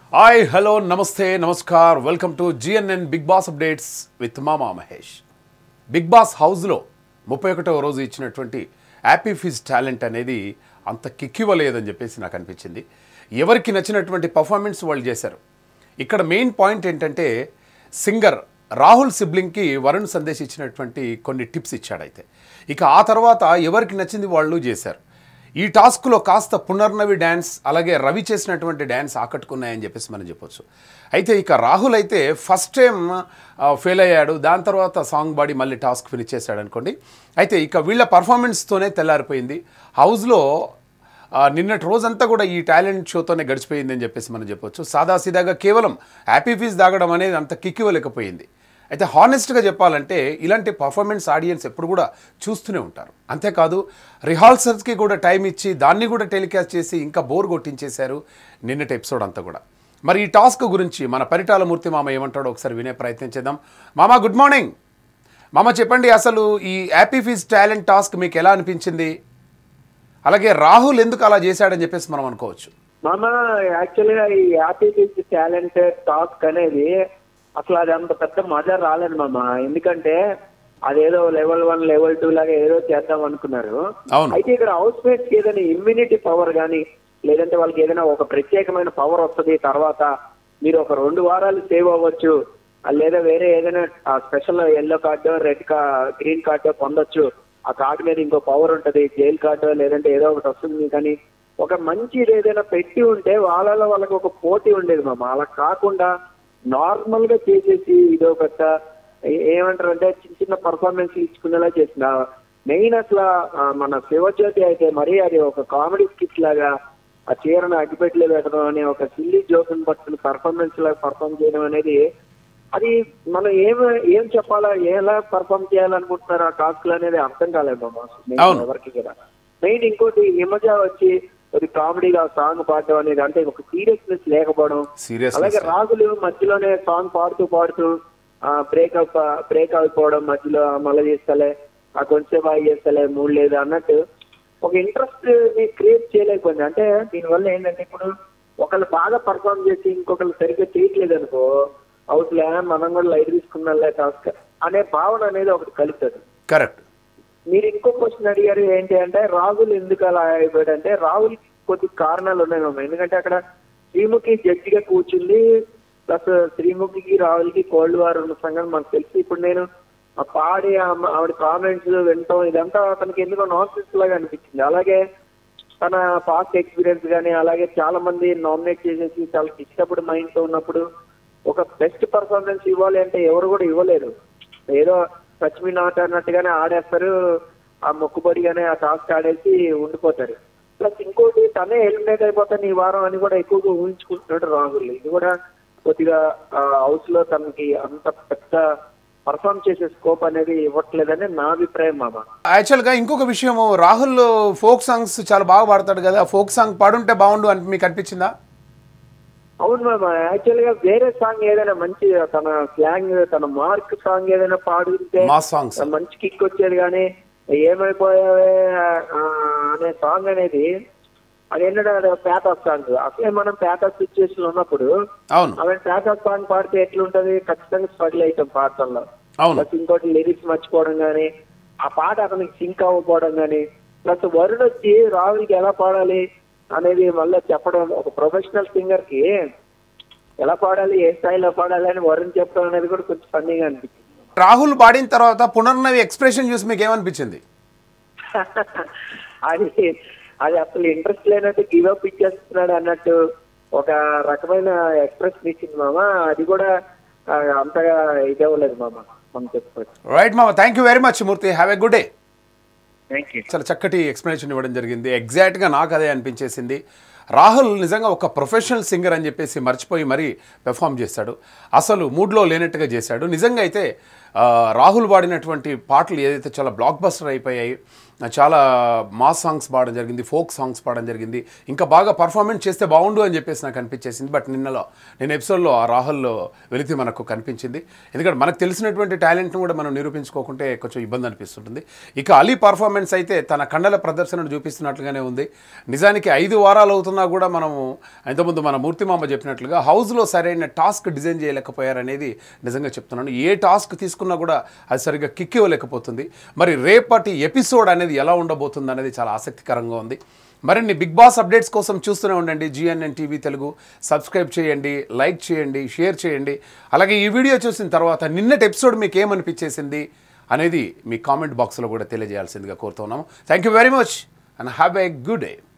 Hi hello నమస్తే నమస్కార్ welcome to GNN Big Boss updates with మామా మహేష్ బిగ్ బాస్ హౌస్లో ముప్పై ఒకటవ రోజు ఇచ్చినటువంటి హ్యాపీ ఫిజ్ టాలెంట్ అనేది అంత కిక్కివ్వలేదని చెప్పేసి నాకు అనిపించింది ఎవరికి నచ్చినటువంటి పర్ఫార్మెన్స్ వాళ్ళు చేశారు ఇక్కడ మెయిన్ పాయింట్ ఏంటంటే సింగర్ రాహుల్ సిబ్లింగ్కి వరుణ్ సందేశ్ ఇచ్చినటువంటి కొన్ని టిప్స్ ఇచ్చాడు అయితే ఇక ఆ తర్వాత ఎవరికి నచ్చింది వాళ్ళు చేశారు ఈ టాస్క్లో కాస్త పునర్నవి డ్యాన్స్ అలాగే రవి చేసినటువంటి డ్యాన్స్ ఆకట్టుకున్నాయని చెప్పేసి మనం చెప్పొచ్చు అయితే ఇక రాహుల్ అయితే ఫస్ట్ టైం ఫెయిల్ అయ్యాడు దాని తర్వాత సాంగ్ బాడీ మళ్ళీ టాస్క్ ఫినిష్ చేశాడు అనుకోండి అయితే ఇక వీళ్ళ పర్ఫార్మెన్స్తోనే తెల్లారిపోయింది హౌస్లో ఆ, నిన్నటి రోజంతా కూడా ఈ టాలెంట్ షోతోనే గడిచిపోయిందని చెప్పేసి మనం చెప్పొచ్చు సాదాసీదాగా కేవలం హ్యాపీ ఫీజ్ దాగడం అనేది అంత కిక్కివ్వలేకపోయింది అయితే హానెస్ట్గా చెప్పాలంటే ఇలాంటి పర్ఫార్మెన్స్ ఆడియన్స్ ఎప్పుడు కూడా చూస్తూనే ఉంటారు అంతేకాదు రిహార్సల్స్కి కూడా టైం ఇచ్చి దాన్ని కూడా టెలికాస్ట్ చేసి ఇంకా బోర్ కొట్టించేశారు నిన్నటి ఎపిసోడ్ అంతా కూడా మరి ఈ టాస్క్ గురించి మన పరిటాల మూర్తి మామ ఏమంటాడో ఒకసారి వినే ప్రయత్నం చేద్దాం మామ గుడ్ మార్నింగ్ మామ చెప్పండి అసలు ఈ హ్యాపీ ఫీజ్ టాలెంట్ టాస్క్ మీకు ఎలా అనిపించింది అలాగే రాహుల్ ఎందుకు అలా చేశాడని చెప్పేసి మనం అనుకోవచ్చు మామ యాక్చువల్ గా ఈ హ్యాపీ బీచ్ టాలెంట్ టాస్క్ అనేది అసలు అది అంత పెద్ద మజా రాలేదు మామ ఎందుకంటే అదేదో లెవెల్ వన్ లెవెల్ టూ లాగా ఏదో చేద్దాం అనుకున్నారు అవును అయితే ఇక్కడ హౌస్ మేట్స్ కి ఏదైనా ఇమ్యూనిటీ పవర్ గానీ లేదంటే వాళ్ళకి ఏదైనా ఒక ప్రత్యేకమైన పవర్ వస్తుంది తర్వాత మీరు ఒక రెండు వారాలు సేవ్ అవ్వచ్చు ఆ లేదా వేరే ఏదైనా స్పెషల్ ఎల్లో కార్డు రెడ్ కా గ్రీన్ కార్డు పొందొచ్చు ఆ కార్డు మీద ఇంకో పవర్ ఉంటది జైల్ కార్డు లేదంటే ఏదో ఒకటి వస్తుంది కానీ ఒక మంచిది ఏదైనా పెట్టి ఉంటే వాళ్ళలో వాళ్ళకి ఒక పోటీ ఉండేది మామ అలా కాకుండా నార్మల్ గా చేసేసి ఇది ఒక ఏ- ఏమంటారు అంటే చిన్న చిన్న పర్ఫార్మెన్స్ ఇచ్చుకునేలా చేసిన మెయిన్ అసలు ఆ, మన శివజ్యోతి అయితే మరీ అది ఒక కామెడీ స్కిట్ లాగా ఆ చీరను అగ్గిపెట్టలే పెట్టడం అనే ఒక సిల్లీ జోకుని పట్టుకుని పర్ఫార్మెన్స్ లాగా పర్ఫార్మ్ చేయడం అనేది అది మనం ఏం ఏం చెప్పాలా ఎలా పర్ఫార్మ్ చేయాలనుకుంటున్నారు ఆ టాస్క్ అనేది అర్థం కాలేదు మామ అసలు main అవును. ఎవరికి కూడా మెయిన్ ఇంకోటి హిమజ వచ్చి ఒక కామెడీగా సాంగ్ పాడడం అనేది అంటే ఒక సీరియస్నెస్ లేకపోవడం సీరియస్ అలాగే రాజులు మధ్యలోనే సాంగ్ పాడుతూ పాడుతూ బ్రేకప్ బ్రేక్ అయిపోవడం మధ్యలో మళ్ళీ చేస్తలే ఆ కొంచెం బాగా చేస్తలే మూడు లేదు అన్నట్టు ఒక ఇంట్రెస్ట్ క్రియేట్ చేయలేకపోయింది అంటే దీనివల్ల ఏంటంటే ఇప్పుడు ఒకళ్ళు బాగా పర్ఫామ్ చేసి ఇంకొకళ్ళు సరిగ్గా చేయట్లేదు అనుకో అవుట్లే మనం కూడా లైట్ తీసుకున్నలే టాస్క్ అనే భావన అనేది ఒకటి కలుగుతుంది కరెక్ట్ మీరు ఇంకో క్వశ్చన్ అడిగారు ఏంటి అంటే రాహుల్ ఎందుకు అలా అయిపోయాడు అంటే రాహుల్ కొద్ది కారణాలు ఉన్నాయి మామ. ఎందుకంటే అక్కడ శ్రీముఖి జడ్జిగా కూర్చుంది ప్లస్ శ్రీముఖికి రాహుల్కి కోల్డ్ వార్ ఉన్న సంగతి మనకు తెలుసు ఇప్పుడు నేను ఆ పాడి ఆమె- ఆవిడ కామెంట్స్ వినటం ఇదంతా అతనికి ఎందుకో నాన్సెన్స్ లాగా అనిపించింది అలాగే తన పాస్ట్ ఎక్స్పీరియన్స్ కానీ అలాగే చాలా మంది నామినేట్ చేసేసి చాలా ఇష్టపడి మైండ్ తో ఉన్నప్పుడు ఒక బెస్ట్ పర్ఫార్మెన్స్ ఇవ్వాలి అంటే ఎవరు కూడా ఇవ్వలేరు ఏదో టచ్ మీ నాట్ అన్నట్టుగానే ఆడేస్తారు ఆ మొక్కుబడిగానే ఆ టాస్క్ ఆడేసి ఉండిపోతారు ప్లస్ ఇంకోటి తనే ఎలిమినేట్ అయిపోతాను ఈ వారం అని కూడా ఎక్కువగా ఊహించుకుంటున్నాడు రాహుల్ ఇది కూడా కొద్దిగా హౌస్ లో తనకి అంత పెద్ద పర్ఫామ్ చేసే స్కోప్ అనేది ఇవ్వట్లేదని నా అభిప్రాయం మామ యాక్చువల్గా ఇంకొక విషయము రాహుల్ ఫోక్ సాంగ్స్ చాలా బాగా పాడతాడు కదా ఫోక్ సాంగ్ పాడుంటే బాగుండు అని మీకు అనిపించిందా అవును మామ యాక్చువల్ గా వేరే సాంగ్ ఏదైనా మంచి తన స్లాంగ్ తన మార్క్ సాంగ్ ఏదైనా పాడుంటే మా సాంగ్స్ మంచి కిక్ వచ్చేది కానీ ఏమైపోయావే ఆ, అనే సాంగ్ అనేది అది ఏంటంటే అది ప్యాథాస్ సాంగ్ అసలే మనం ప్యాథాస్ సిచ్యువేషన్ ఉన్నప్పుడు అవును ఆమె ప్యాథాస్ సాంగ్ పాడితే ఎట్లుంటది ఖచ్చితంగా స్ట్రగుల్ అవుతాం పాడటంలో అవును ప్లస్ ఇంకోటి లిరిక్స్ మర్చిపోవడం కానీ ఆ పాట అతనికి సింక్ అవ్వకపోవడం కానీ ప్లస్ వరుణ్ వచ్చి రాహుల్కి ఎలా పాడాలి అనేది మళ్ళీ చెప్పడం ఒక ప్రొఫెషనల్ సింగర్ కి ఎలా పాడాలి ఏ స్థాయిలో పాడాలి అని వరుణ్ చెప్పడం అనేది కూడా కొంచెం ఫన్నీగా అనిపించింది రాహుల్ పాడిన తర్వాత పునర్నవి ఎక్స్ప్రెషన్ చూసి మీకు ఏమనిపించింది అది అది అసలు ఇంట్రెస్ట్ లేనట్టు గివ్ అప్ ఇచ్చేస్తున్నాడు అన్నట్టు ఒక రకమైన ఎక్స్ప్రెషన్ ఇచ్చింది మామ అది కూడా ఆ, అంతగా ఇది అవ్వలేదు మామ మనం చెప్పుకోవచ్చు రైట్ మామ thank you very much Murthy have a good day thank you చాలా చక్కటి ఎక్స్ప్లెనేషన్ ఇవ్వడం జరిగింది ఎగ్జాక్ట్గా నాకు అదే అనిపించేసింది రాహుల్ నిజంగా ఒక ప్రొఫెషనల్ సింగర్ అని చెప్పేసి మర్చిపోయి మరీ పెర్ఫామ్ చేశాడు అసలు మూడ్లో లేనట్టుగా చేశాడు నిజంగా అయితే ఆ, రాహుల్ పాడినటువంటి పాటలు ఏదైతే చాలా బ్లాక్ బస్టర్ అయిపోయాయి చాలా మాస్ సాంగ్స్ పాడడం జరిగింది ఫోక్ సాంగ్స్ పాడడం జరిగింది ఇంకా బాగా పర్ఫార్మెన్స్ చేస్తే బాగుండు అని చెప్పేసి నాకు అనిపించేసింది బట్ నిన్నలో నేను ఎపిసోడ్లో ఆ రాహుల్లో వెళితే మనకు కనిపించింది ఎందుకంటే మనకు తెలిసినటువంటి టాలెంట్ను కూడా మనం నిరూపించుకోకుంటే కొంచెం ఇబ్బంది అనిపిస్తుంటుంది ఇక అలీ పర్ఫార్మెన్స్ అయితే తన కండల ప్రదర్శనను చూపిస్తున్నట్లుగానే ఉంది నిజానికి ఐదు వారాలు అవుతున్నా కూడా మనము ఇంతకుముందు మన మూర్తిమామ చెప్పినట్లుగా హౌస్లో సరైన టాస్క్ డిజైన్ చేయలేకపోయారనేది నిజంగా చెప్తున్నాను ఏ టాస్క్ తీసుకున్నా కూడా అది సరిగ్గా కిక్ ఇవ్వలేకపోతుంది మరి రేపటి ఎపిసోడ్ అనేది ఎలా ఉండబోతుంది అనేది చాలా ఆసక్తికరంగా ఉంది మరిన్ని బిగ్ బాస్ అప్డేట్స్ కోసం చూస్తూనే ఉండండి జిఎన్ఎన్ టీవీ తెలుగు సబ్స్క్రైబ్ చేయండి లైక్ చేయండి షేర్ చేయండి అలాగే ఈ వీడియో చూసిన తర్వాత నిన్నటి ఎపిసోడ్ మీకు ఏమనిపించేసింది అనేది మీ కామెంట్ బాక్స్లో కూడా తెలియజేయాల్సిందిగా కోరుతున్నాము thank you very much and have a good day